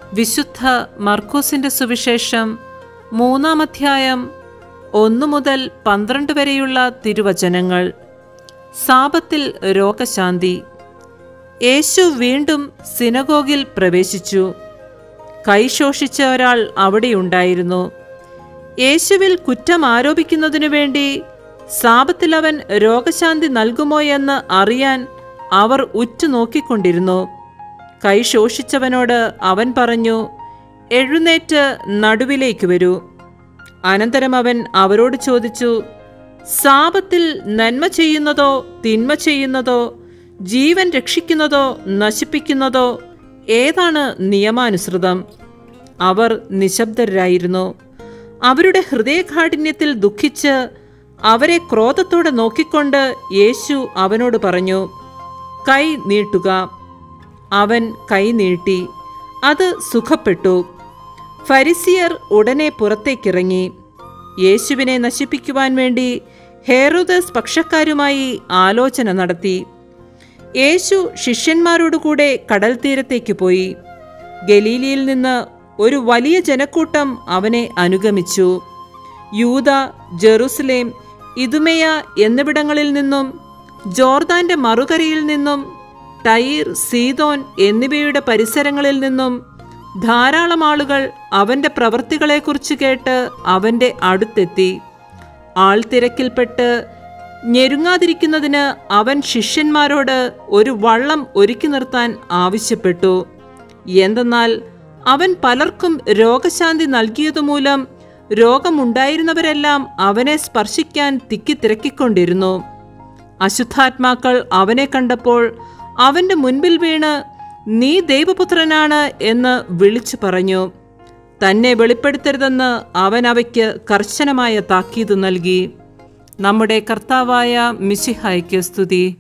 വിശുദ്ധ മർക്കോസിന്റെ സുവിശേഷം മൂന്നാം അധ്യായം ഒന്നു മുതൽ പന്ത്രണ്ട് വരെയുള്ള തിരുവചനങ്ങൾ സാപത്തിൽ രോഗശാന്തി യേശു വീണ്ടും സിനഗോഗിൽ പ്രവേശിച്ചു കൈ ശോഷിച്ച ഒരാൾ അവിടെയുണ്ടായിരുന്നു യേശുവിൽ കുറ്റം ആരോപിക്കുന്നതിനു വേണ്ടി സാപത്തിൽ അവൻ രോഗശാന്തി നൽകുമോ എന്ന് അറിയാൻ അവർ ഉറ്റുനോക്കിക്കൊണ്ടിരുന്നു കൈ ശോഷിച്ചവനോട് അവൻ പറഞ്ഞു എഴുന്നേറ്റ് നടുവിലേക്ക് വരൂ അനന്തരം അവൻ അവരോട് ചോദിച്ചു സാപത്തിൽ നന്മ ചെയ്യുന്നതോ തിന്മ ചെയ്യുന്നതോ ജീവൻ രക്ഷിക്കുന്നതോ നശിപ്പിക്കുന്നതോ ഏതാണ് നിയമാനുസൃതം അവർ നിശബ്ദരായിരുന്നു അവരുടെ ഹൃദയകാഠിന്യത്തിൽ ദുഃഖിച്ച് അവരെ ക്രോധത്തോടെ നോക്കിക്കൊണ്ട് യേശു അവനോട് പറഞ്ഞു കൈ നീട്ടുക അവൻ കൈ നീട്ടി അത് സുഖപ്പെട്ടു ഫരിസിയർ ഉടനെ പുറത്തേക്കിറങ്ങി യേശുവിനെ നശിപ്പിക്കുവാൻ വേണ്ടി ഹേറോദസ് പക്ഷക്കാരുമായി ആലോചന നടത്തി യേശു ശിഷ്യന്മാരോടുകൂടെ കടൽ തീരത്തേക്ക് പോയി ഗലീലിയിൽ നിന്ന് ഒരു വലിയ ജനക്കൂട്ടം അവനെ അനുഗമിച്ചു യൂത ജെറുസലേം ഇതുമയ എന്നിവിടങ്ങളിൽ നിന്നും ജോർദാന്റെ മറുകരയിൽ നിന്നും ടൈർ സീതോൻ എന്നിവയുടെ പരിസരങ്ങളിൽ നിന്നും ധാരാളം ആളുകൾ അവന്റെ പ്രവൃത്തികളെക്കുറിച്ച് കേട്ട് അവന്റെ അടുത്തെത്തി ആൾത്തിരക്കിൽപ്പെട്ട് ഞെരുങ്ങാതിരിക്കുന്നതിന് അവൻ ശിഷ്യന്മാരോട് ഒരു വള്ളം ഒരുക്കി നിർത്താൻ ആവശ്യപ്പെട്ടു എന്തെന്നാൽ അവൻ പലർക്കും രോഗശാന്തി നൽകിയതുമൂലം രോഗമുണ്ടായിരുന്നവരെല്ലാം അവനെ സ്പർശിക്കാൻ തിക്കിത്തിരക്കിക്കൊണ്ടിരുന്നു അശുദ്ധാത്മാക്കൾ അവനെ കണ്ടപ്പോൾ അവന്റെ മുൻപിൽ വീണ് നീ ദൈവപുത്രനാണ് എന്ന് വിളിച്ചു പറഞ്ഞു തന്നെ വെളിപ്പെടുത്തരുതെന്ന് അവൻ അവയ്ക്ക് കർശനമായ താക്കീത് നൽകി നമ്മുടെ കർത്താവായ മിശിഹായ്ക്ക് സ്തുതി